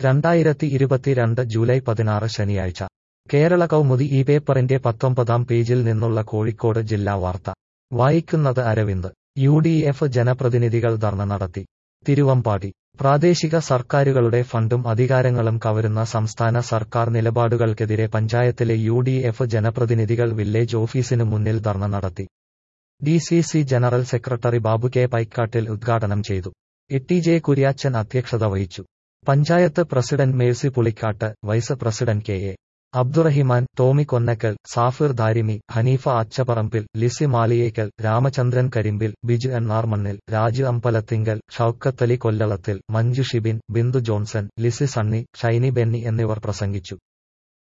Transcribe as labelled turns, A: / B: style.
A: രണ്ടായിരത്തി ഇരുപത്തിരണ്ട് ജൂലൈ പതിനാറ് ശനിയാഴ്ച കേരള കൗമുദി ഈ പേപ്പറിന്റെ പത്തൊമ്പതാം പേജിൽ നിന്നുള്ള കോഴിക്കോട് ജില്ലാ വാർത്ത വായിക്കുന്നത് അരവിന്ദ് യു ഡി എഫ് ജനപ്രതിനിധികൾ ധർണ നടത്തി തിരുവമ്പാടി പ്രാദേശിക സർക്കാരുകളുടെ ഫണ്ടും അധികാരങ്ങളും കവരുന്ന സംസ്ഥാന സർക്കാർ നിലപാടുകൾക്കെതിരെ പഞ്ചായത്തിലെ യു ഡി എഫ് ജനപ്രതിനിധികൾ വില്ലേജ് ഓഫീസിനു മുന്നിൽ ധർണ നടത്തി D C C general secretary Babu K Paikkattil ഉദ്ഘാടനം ചെയ്തു ഇട്ടി ജെ കുര്യാച്ചൻ അധ്യക്ഷത വഹിച്ചു panchayat president Mercy Pulikkattu vice president K A Abdurahiman Tomy Konnakkal Safir Darimi Haneefa Achaparambil Lissy Maliyekkal Ramachandran Karimbil Biju എണ്ണാർ മണ്ണിൽ രാജു അമ്പലത്തിങ്കൽ ഷൌക്കത്തലി കൊല്ലളത്തിൽ മഞ്ജു ഷിബിൻ ബിന്ദു ജോൺസൺ ലിസി സണ്ണി ഷൈനി ബെന്നി എന്നിവർ പ്രസംഗിച്ചു